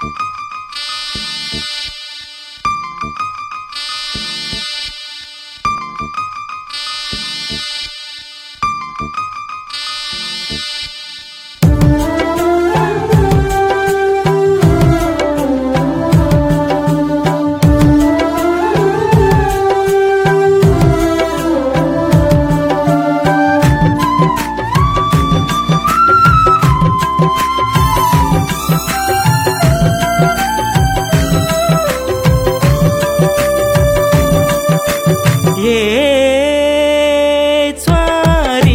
ಏ ಸ್ವಾರಿ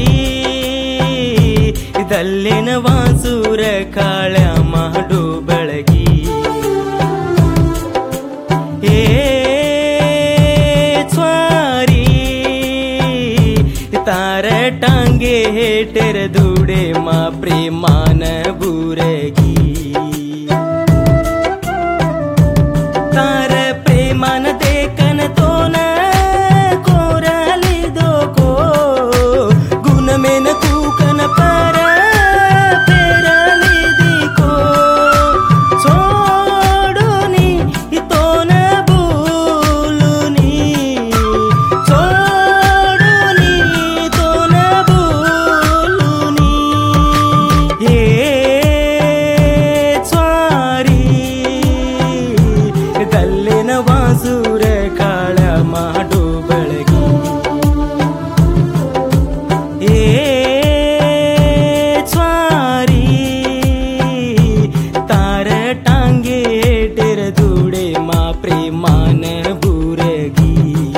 ಇದಲ್ಲಿನ ವಾಸೂರ ಕಾಳ ಮಾಡು ಬೆಳಗಿ ಏ ಸ್ವಾರಿ ತಾರ ಟಾಂಗೆ ಹೇಟರ ದುಡೆ ಮಾ ಪ್ರೇಮಾನ ಬುರಗಿ तार प्रेमान देखन तो न कोराली दो को गुण में न कूकन पर पेरली दिको छोड़ुनी तो न भूलुनी छोड़ुनी तो न भूलुनी ये ಸ್ವಾರಿ ಗಲ್ಲಿನ ವಾಸೂರ ಕಾಳ ಮಾಡು ಬೆಳಗಿ ಏ ಸ್ವಾರಿ ತಾರ ಟಾಂಗೆ ಟೆರ ದುಡೆ ಮಾ ಪ್ರೇಮಾನ ಬುರಗಿ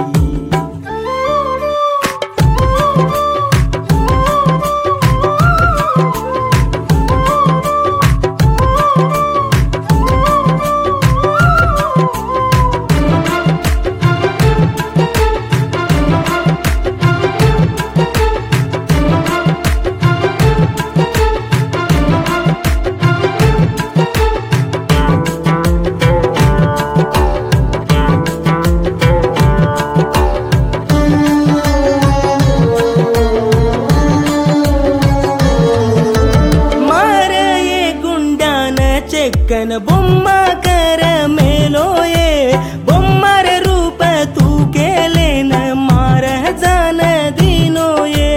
ಮಾರಯೇ ಗುಂಡಾನ ಚೆಕ್ಕನ ಬೊಮ್ಮ ಕರ ಮೇಲೋಯೇ ಬೊಮ್ಮರ ರೂಪ ತೂಕೆಲೇನ ಮಾರ ಜಾನ ದಿನೋಯೇ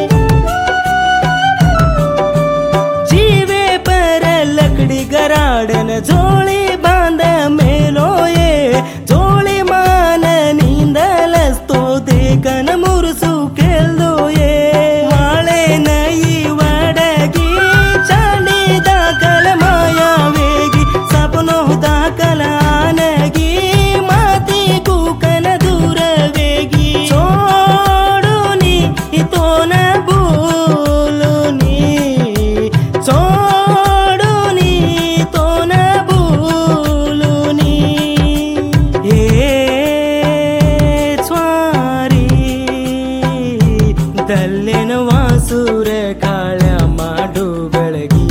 ಜೀವೆ ಪರ ಲಕಡಿ ಗರಾಡನ ಜೋಳಿ ಬಾಂಧ ಮೇಲೋಯೇ ಜೋಳಿ ಮಾನ ನಿಂದಲಸ್ತೋ ದೇಕನ ಮುರುಸು ಕೆಲ್ದೋಯೇ ಮಾಳೆ ನೈ ವಡಗಿ ಚಾಂಡಿ ದಾಖಲ ಮಾಯಾವೇಗಿ ಸಪನೋ ದಾಖಲ ಆನಗಿ ಮಾತಿ ಕೂಕನ ದೂರವೇಗಿ ಚೋಡುನಿ ತೋನ ಬೂಲುನಿ ಚೋಡುನಿ ತೋನ ಬೂಲುನಿ ಏ ಸ್ವಾರಿ ದಲ್ಲಿನ ವಾಸುರ ಕಾಳ ಮಾಡು ಬೆಳಗಿ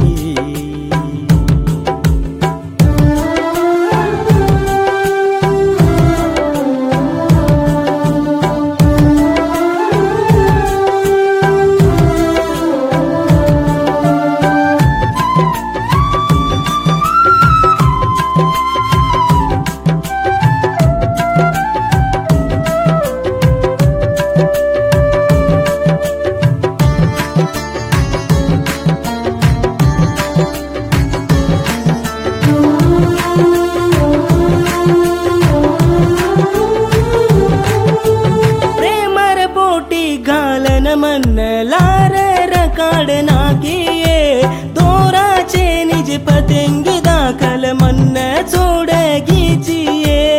ಪ್ರೇಮರ ಬೋಟಿ ಗಾಲನ ಮನ್ನಲಾರ ರಕಾಡ ನಾಗಿಯೇ ದೋರಾಚೆ ನಿಜ ಪತಂಗಿ ದಾಖಲ ಮನ್ನ ಚೋಡಗಿಚಿಯೇ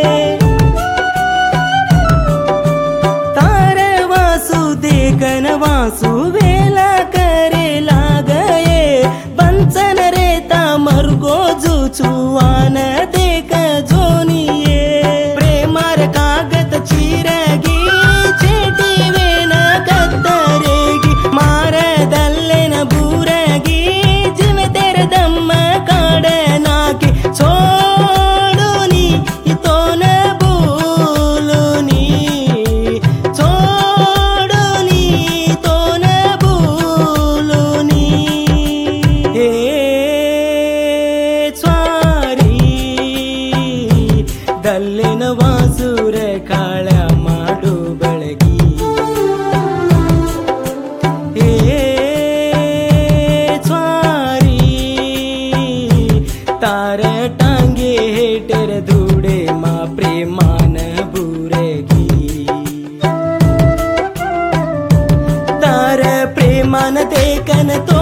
ತಾರ ವಾಸು ದೇಕನ ವಾಸು ವೇಲ करे लागये बंचन रेता मर्गो जुचुवान देख जोनिये प्रेमार कागद चिरगी चेटी वेन कತ್ತरेಗಿ ಮಾರದಲ್ಲೆನ ಬೂರಗಿ ಜಿವೆ ತೆರೆದಮ್ಮ ಕಾಡನಾಕಿ ಚೋಡುನಿ ಇತೋನ ಬೂಲುನಿ ಚೋಡುನಿ ತೋನ ಬೂಲುನಿ ಹೇ ಸ್ವಾರಿ ಕಲ್ಲಿನ ವಾಸುರ ಕಾಳ ಮಾಡು ಬೆಳಗಿ ए स्वारी तार टांगे हेटर धुडे मा प्रेमान बुरगी तार प्रेमान देखन तो